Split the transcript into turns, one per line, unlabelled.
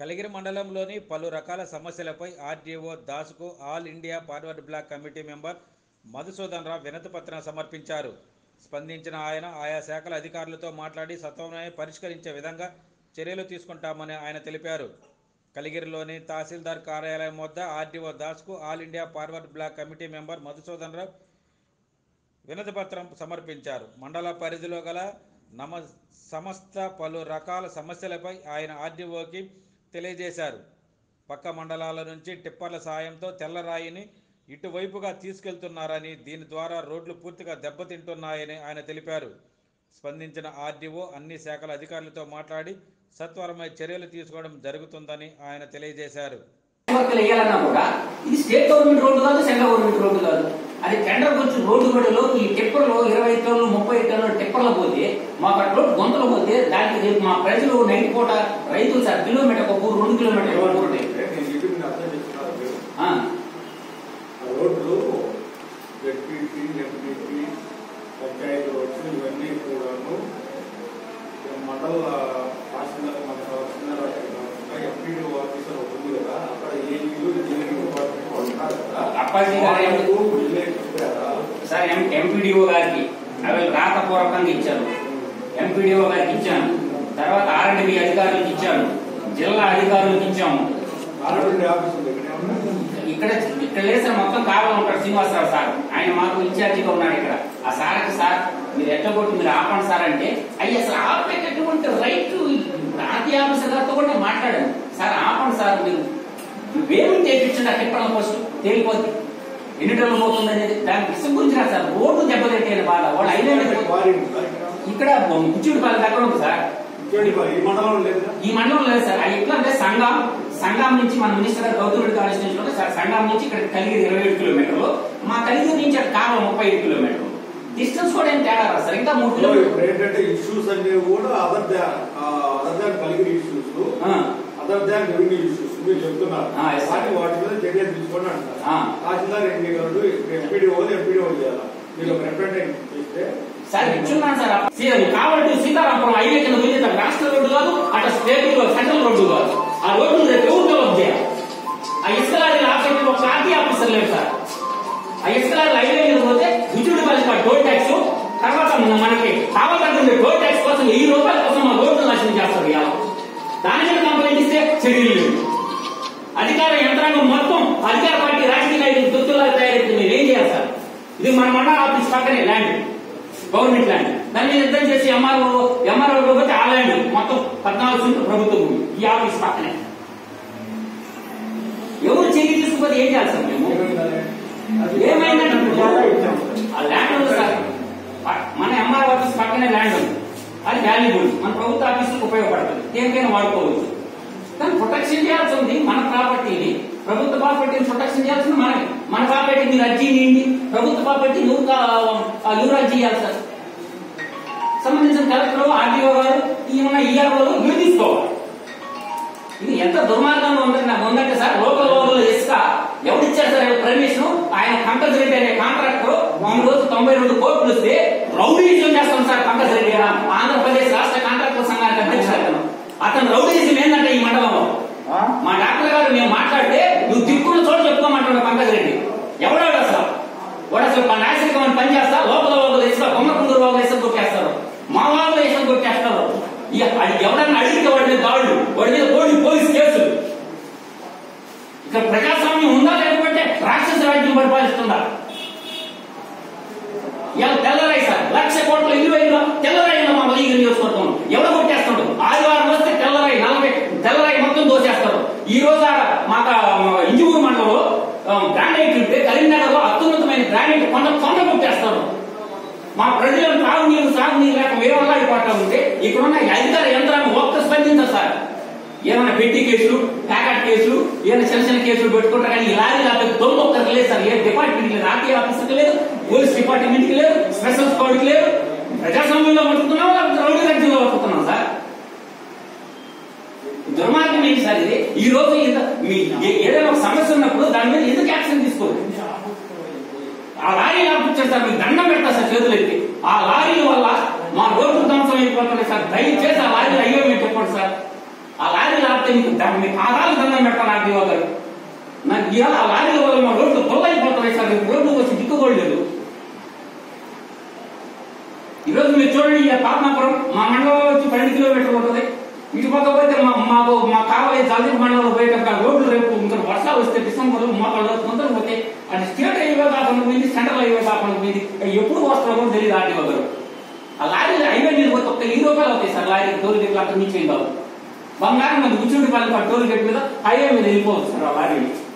కలిగిరి మండలంలోని పలు రకాల సమస్యలపై ఆర్డీఓ దాస్కు All India Forward Bloc committee member Madhusudan Rao వినతి పత్రం సమర్పించారు స్పందించిన ఆయన ఆయా శాఖల అధికారులతో మాట్లాడి సత్వరమే పరిష్కరించే విధంగా చర్యలు తీసుకుంటామని ఆయన తెలిపారు కలిగిరిలోని తహసీల్దార్ కార్యాలయం వద్ద ఆర్డీఓ దాస్కు All India Forward Bloc committee member Madhusudan Rao వినతి పత్రం సమర్పించారు మండల పరిధిలో గల నమ సమస్త పలు రకాల సమస్యలపై ఆయన ఆర్డీఓకి తెలియజేశారు పక్క మండలాల నుంచి టిప్పర్ల సాయంతో తెల్లరాయిని ఇటువైపుగా తీసుకెళ్తున్నారని దీని ద్వారా రోడ్లు పూర్తిగా దెబ్బతింటున్నాయని ఆయన తెలిపారు స్పందించిన ఆర్డీఓ అన్ని శాఖల అధికారులతో మాట్లాడి సత్వరమై చర్యలు తీసుకోవడం జరుగుతుందని ఆయన తెలియజేశారు
వర్కులు వేయాలన్నా కూడా ఇది స్టేట్ గవర్నమెంట్ రోడ్డు కాదు సెంట్రల్ గవర్నమెంట్ రోడ్డు కాదు అది టెండర్ వచ్చి రోడ్డు బడిలో ఈ టిప్పర్లు ఇరవై టన్నులు ముప్పై టన్నుల టిప్పర్లు పోతే మాకు అక్కడ రోడ్డు గొంతలు పోతే దానికి రేపు మా ప్రజలు నైట్ పూట రైతులు సార్ కిలోమీటర్ ఒక ఊరు రెండు కిలోమీటర్ ఒక ఊరు
నేను చెప్పింది అర్థం చేస్తున్నారు మీరు.
ఆ,
ఆ రోడ్లు జడ్పీటీ ఎంపీటీ పంచాయతీ రోడ్లు ఇవన్నీ కూడాను ఈ మండల తహసీల్దార్ మన తహసీల్దార్ ఎంపీడీ ఆఫీసర్ ఒకటి ఉంది కదా అక్కడ ఏఈలు జేఈలు వాళ్ళు ఉన్నారు కదా
అప్పాజీ గారు ఏం-
వాళ్ళకు వెళ్ళే చెప్పారా
సార్ ఎం ఎంపీడీఓ గారికి అవి రాతపూర్వకంగా ఇచ్చాను ఎంపీడీఓ గారికి ఇచ్చాను తర్వాత ఆర్ఎండ్బి అధికారులకు ఇచ్చాను జిల్లా అధికారులకు ఇచ్చాము
ఆల్రెడీ ఆఫీస్ ఉంది ఇక్కడ ఏమన్నా
ఇక్కడ ఇక్కడ లేదు సార్ మొత్తం కావాలి ఉంటాడు శ్రీనివాసరావు సార్ ఆయన మాకు ఇన్ఛార్జిగా ఉన్నాడు ఇక్కడ ఆ సార్కి సార్ మీరు ఎట్లా కొట్టి మీరు ఆపండి సార్ అంటే అయ్యి అసలు ఆపేటటువంటి రైట్ ప్రాంతీయ ఆఫీసర్ గారితో కూడా నేను మాట్లాడాను సార్ ఆపండి సార్ మీరు వేరు చేయించండి ఆ టిప్పర్ల ఫస్ట్ తేలిపోద్ది ఎన్ని టన్నులు పోతుంది అనేది దాని విషయం గురించి కాదు సార్ రోడ్డు దెబ్బతింటే బాధ వాళ్ళు అయినా
వారింగ్ సార్ ఇక్కడ.
ఇక్కడ కుచ్చుడిపాలెం దగ్గర ఉంది సార్
చూడండి మరి ఈ మండలం లేదా
ఈ మండలం లేదు సార్ అది ఎట్లా అంటే సంఘం సంఘం నుంచి మన మినిస్టర్ గారు గౌతమ్ రెడ్డి కాలేజ్ నుంచి ఉంటే సార్ సంఘం నుంచి ఇక్కడ కలిగిరి ఇరవై ఏడు కిలోమీటర్లు మా కలిగిరి నుంచి అక్కడ కావాలి ముప్పై ఐదు కిలోమీటర్లు డిస్టెన్స్ కూడా ఏం తేడా రాదు సార్ ఇంకా మూడు
ఇప్పుడు
కిలోమీటర్లు
ఏంటంటే ఇష్యూస్ అనేవి కూడా అదర్ దాన్ అదర్ దాన్ కలిగిన ఇష్యూస్
ఆ,
అదర్ దాన్ రెవెన్యూ ఇష్యూస్ మీరు చెప్తున్నారు
ఆ, yes, sir.
వాటి వాటి మీద చర్యలు తీసుకోండి అంటారు
ఆ.
తహసీల్దార్ ఎన్ని గంటలు ఎంపీడీఓ ఎంపీడీఓ చేయాలి మీరు ఒక రిప్రజెంటేటివ్ చేస్తే
సార్ ఇచ్చున్నాను సార్ సీ- కావాలంటే సీతారామపురం హైవే కింద పోయి అటు రాష్ట్ర రోడ్డు కాదు అటు స్టేట్ సెంట్రల్ రోడ్డు కాదు ఆ రోడ్డు రేపు ఎవరు డెవలప్ చేయాలి ఆ ఇసుక లారీలు ఆపేట ఒక ప్రాంతీయ ఆఫీసర్ లేడు సార్ ఆ ఇసుక లారీలు హైవే మీద పోతే ఉచ్చుడు పలికి టోల్ ట్యాక్స్ తర్వాత మనకి కావాలంటే టోల్ ట్యాక్స్ కోసం వెయ్యి రూపాయల కోసం మా రోడ్డు నాశనం చేస్తారు ఇవాళ దాని మీద కంప్లైంట్ ఇస్తే చర్యలు లేవు అధికార యంత్రాంగం మొత్తం అధికార పార్టీ రాజకీయ నాయకులు తొత్తులా తయారైతే మీరు ఏం చేయాలి సార్ ఇది మన మండల ఆఫీస్ పక్కనే ల్యాండ్ గవర్నమెంట్ ల్యాండ్ దాన్ని మీద యుద్ధం చేసి ఎంఆర్ఓ ఎంఆర్ఓ పోతే ఆ ల్యాండ్ మొత్తం పద్నాలుగు సెంట్లు ప్రభుత్వ భూమి ఈ ఆఫీస్ పక్కనే ఎవరు చర్య తీసుకుపోతే ఏం చేయాలి సార్ మేము ఏమైందంటే ఆ ల్యాండ్ ఉంది సార్ ప- మన ఎంఆర్ ఆఫీస్ పక్కనే ల్యాండ్ ఉంది అది వాల్యుబుల్ మన ప్రభుత్వ ఆఫీసులకు ఉపయోగపడుతుంది దేనికైనా వాడుకోవచ్చు కానీ ప్రొటెక్షన్ చేయాల్సి ఉంది మన ప్రాపర్టీని ప్రభుత్వ ప్రాపర్టీని ప్రొటెక్షన్ చేయాల్సింది మనమే మన ప్రాపర్టీ మీరు అర్జీ చేయండి ప్రభుత్వ ప్రాపర్టీ నువ్వు కా- ఆ, ఎవరు అర్జీ చేయాలి సార్ సంబంధించిన కలెక్టర్ ఆర్డీఓ గారు ఈ ఉన్న ఈఆర్ఓలు వీళ్ళు తీసుకోవాలి ఇది ఎంత దుర్మార్గంగా ఉందంటే నాకు ఉందంటే సార్ లోకల్ లోకల్ ఇసుక ఎవరు ఇచ్చారు సార్ పర్మిషన్ ఆయన పంకజ్ రెడ్డి అనే కాంట్రాక్టర్ ఈ రోజు తొంభై రెండు కోట్లు వస్తే రౌడీజం చేస్తాం సార్ పంకజ్ రెడ్డి గారు ఆంధ్రప్రదేశ్ రాష్ట్ర కాంట్రాక్టర్ సంఘానికి అధ్యక్షుడు అతను అతను రౌడీజం ఏంటంటే ఈ మండలంలో మా డాక్టర్ గారు మేము మాట్లాడితే నువ్వు దిక్కున్న చోట చెప్పుకోమంటాడు పంకజ్ రెడ్డి ఎవడాడు అసలు వాడు అసలు నాశరికమైన పని చేస్తా లోపల లోపల ఇసుక బొమ్మ కుందరు లోపల ఇసుక కొట్టేస్తారు మా వాళ్ళు ఇసుక కొట్టేస్తారు ఇక అది ఎవడన్నా అడిగితే వాడి మీద దాడులు వాడి మీద పోలీ పోలీస్ కేసులు ఇక్కడ ప్రజాస్వామ్యం ఉందా లేకపోతే రాక్షస రాజ్యం పరిపాలిస్తుందా ఇలా తెల్లరాయి సార్ లక్ష కోట్ల ఇల్లు అయినా తెల్లరాయి మా మలీగిరి నియోజకవర్గం ఎవరు కొట్టేస్తాడు ఆదివారం వస్తే తెల్లరాయి నలభై తెల్లరాయి మొత్తం దోసేస్తారు ఈ రోజు ఆడ మాకు ఇంజూరు మండలంలో గ్రానైట్ ఉంటే కరీంనగర్ లో అత్యున్నతమైన గ్రానైట్ కొండ కొండ కొట్టేస్తారు మా ప్రజలను తాగునీరు సాగునీరు లేక వేరలాడిపోతా ఉంటే ఇక్కడున్న ఈ అధికార యంత్రాన్ని ఒక్క స్పందించారు సార్ ఏమైనా పెట్టి కేసులు ప్యాకెట్ కేసులు ఏమైనా చిన్న చిన్న కేసులు పెట్టుకుంటారు కానీ ఈ లారీ లేకపోతే దొంగ ఒక్కరికి లేదు సార్ ఏ డిపార్ట్మెంట్ లేదు ఆర్టీ ఆఫీసర్కి లేదు పోలీస్ డిపార్ట్మెంట్ కి లేదు స్పెషల్ స్క్వాడ్ కి లేదు ప్రజాస్వామ్యంలో బతుకుతున్నాం లేకపోతే రౌడీ రాజ్యంలో బతుకుతున్నాం సార్ దుర్మార్గం ఏంటి సార్ ఇది ఈ రోజు ఇంత మీ ఏ- ఏదైనా ఒక సమస్య ఉన్నప్పుడు దాని మీద ఎందుకు యాక్షన్ తీసుకోరు ఆ లారీ ఆపించారు సార్ మీకు దండం పెడతా సార్ చేతులు ఎత్తి ఆ లారీల వల్ల మా రోడ్డు ధ్వంసం అయిపోతుంది సార్ దయచేసి ఆ లారీలు అయ్యో మీరు చెప్పండి సార్ ఆ లారీలు ఆపితే మీకు దాన్ని మీ పాదాలు దండం పెట్టాలి ఆర్టీఓ గారు నాకు ఇవాళ ఆ లారీల వల్ల మా రోడ్లు బొల్లైపోతున్నాయి సార్ రేపు రోడ్లు వచ్చి దిక్కుకోలేదు ఈరోజు మీరు చూడండి ఈ పాపనాపురం మా మండలంలో వచ్చి పన్నెండు కిలోమీటర్లు ఉంటుంది ఇటు పక్క పోతే మా మాకు మా కావాలి జల్దీ మండలంలో పోయేటప్పుడు ఆ రోడ్లు రేపు ఇంకా వర్షాలు వస్తే డిసెంబర్ మోకాళ్ళు తొందరగా పోతే అది స్టేట్ హైవే కాకుండా పోయింది సెంట్రల్ హైవే కాకుండా పోయింది అవి ఎప్పుడు వస్తారో కూడా తెలియదు ఆర్టీఓ గారు ఆ లారీ హైవే మీద పోతే ఒక్క ఈ రూపాయలు అవుతాయి సార్ లారీ టోల్ గేట్లు అంత నుంచి ఏం కావు బంగారం మంది కూర్చుండి పల్లె టోల్ గేట్ మీద హైవే మీద వెళ్ళిపోవచ్చు సార్ ఆ లారీ